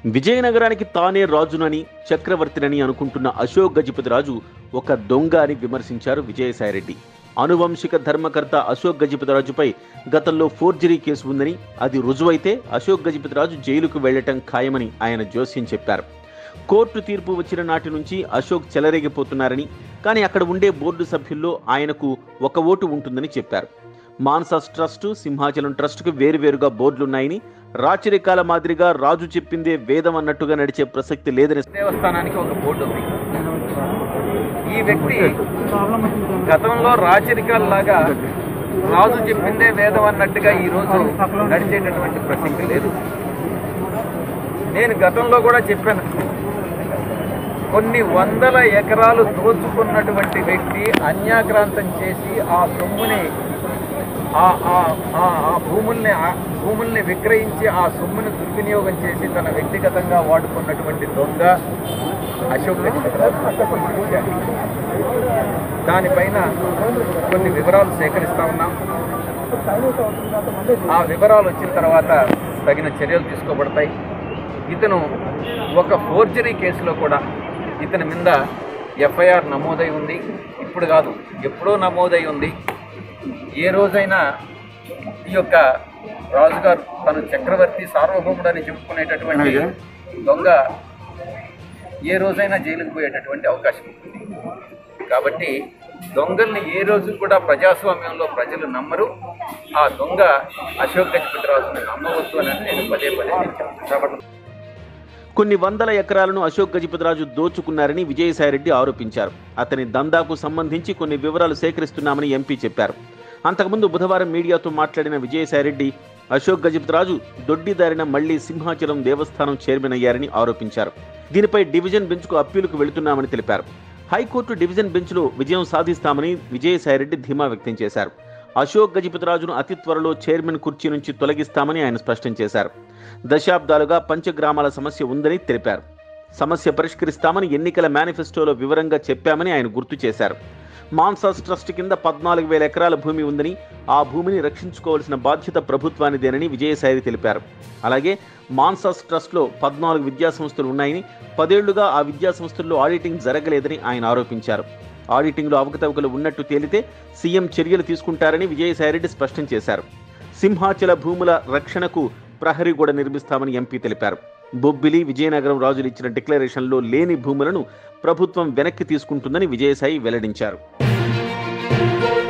విజయనగరానికి తానే రాజునని చక్రవర్తినని అనుకుంటున్న అశోక్ గజపతి రాజు ఒక దొంగ అని విమర్శించారు విజయసాయిరెడ్డి అనువంశిక ధర్మకర్త అశోక్ గజపతి రాజుపై గతంలో ఫోర్జరీ కేసు ఉందని అది రుజువైతే అశోక్ గజపతి రాజు జైలుకు వెళ్లటం ఖాయమని ఆయన జోస్యం చెప్పారు కోర్టు తీర్పు వచ్చిన నాటి నుంచి అశోక్ చెలరేగిపోతున్నారని కానీ అక్కడ ఉండే బోర్డు సభ్యుల్లో ఆయనకు ఒక ఓటు ఉంటుందని చెప్పారు మాన్సాస్ ట్రస్టు సింహాచలం ట్రస్టుకు వేరువేరుగా బోర్డులున్నాయని రాచరికాల మాదిరిగా రాజు చెప్పిందే వేదం అన్నట్టుగా నడిచే ప్రసక్తి లేదని దేవస్థానానికి ఒక బోర్డు ఉంది ఈ వ్యక్తి గతంలో రాచరికాల్లాగా రాజు చెప్పిందే వేదం అన్నట్టుగా ఈ రోజు నడిచేటటువంటి ప్రసక్తి లేదు నేను గతంలో కూడా చెప్పాను కొన్ని వందల ఎకరాలు దోచుకున్నటువంటి వ్యక్తి అన్యాక్రాంతం చేసి ఆ సొమ్ముని ఆ ఆ- ఆ- ఆ భూముల్ని ఆ భూముల్ని విక్రయించి ఆ సొమ్ముని దుర్వినియోగం చేసి తన వ్యక్తిగతంగా వాడుకున్నటువంటి దొంగ అశోక్ గజపతిరాజు దానిపైన కొన్ని వివరాలు సేకరిస్తా ఉన్నాం ఆ వివరాలు వచ్చిన తర్వాత తగిన చర్యలు తీసుకోబడతాయి ఇతను ఒక ఫోర్జరీ కేసులో కూడా ఇతని మీద ఎఫ్ఐఆర్ నమోదై ఉంది ఇప్పుడు కాదు ఎప్పుడో నమోదై ఉంది ఏ రోజైనా ఈ యొక్క రాజుగారు తను చక్రవర్తి సార్వభౌముడని చెప్పుకునేటటువంటి దొంగ ఏ రోజైనా జైలుకు పోయేటటువంటి అవకాశం ఉంటుంది కాబట్టి దొంగల్ని ఏ రోజు కూడా ప్రజాస్వామ్యంలో ప్రజలు నమ్మరు ఆ దొంగ అశోక్ గజపతిరాజుని నమ్మవద్దు అని నేను పదే పదే చెప్పాను కాబట్టి కొన్ని వందల ఎకరాలను అశోక్ గజపతిరాజు దోచుకున్నారని విజయసాయిరెడ్డి ఆరోపించారు అతని దందాకు సంబంధించి కొన్ని వివరాలు సేకరిస్తున్నామని ఎంపీ చెప్పారు అంతకుముందు బుధవారం మీడియాతో మాట్లాడిన విజయసాయిరెడ్డి అశోక్ గజపతిరాజు దొడ్డిదారిన మళ్లీ సింహాచలం దేవస్థానం చైర్మన్ అయ్యారని ఆరోపించారు దీనిపై డివిజన్ బెంచ్కు అప్పీలుకు వెళుతున్నామని తెలిపారు హైకోర్టు డివిజన్ బెంచ్లో విజయం సాధిస్తామని విజయసాయిరెడ్డి ధీమా వ్యక్తం చేశారు అశోక్ గజపతిరాజును అతి త్వరలో చైర్మన్ కుర్చీ నుంచి తొలగిస్తామని ఆయన స్పష్టం చేశారు దశాబ్దాలుగా పంచగ్రామాల సమస్య ఉందని తెలిపారు సమస్య పరిష్కరిస్తామని ఎన్నికల మేనిఫెస్టోలో వివరంగా చెప్పామని ఆయన గుర్తు చేశారు మాన్సాస్ ట్రస్ట్ కింద పద్నాలుగు వేల ఎకరాల భూమి ఉందని ఆ భూమిని రక్షించుకోవాల్సిన బాధ్యత ప్రభుత్వానిదేనని విజయసాయి తెలిపారు అలాగే మాన్సాస్ ట్రస్ట్లో పద్నాలుగు విద్యా సంస్థలు ఉన్నాయని పదేళ్లుగా ఆ విద్యా సంస్థల్లో ఆడిటింగ్ జరగలేదని ఆయన ఆరోపించారు ఆడిటింగ్లో అవకతవకలు ఉన్నట్టు తేలితే సీఎం చర్యలు తీసుకుంటారని విజయసాయిరెడ్డి స్పష్టం చేశారు సింహాచల భూముల రక్షణకు ప్రహరీ కూడా నిర్మిస్తామని ఎంపీ తెలిపారు బొబ్బిలి విజయనగరం రాజులు ఇచ్చిన డిక్లరేషన్లో లేని భూములను ప్రభుత్వం వెనక్కి తీసుకుంటుందని విజయసాయి వెల్లడించారు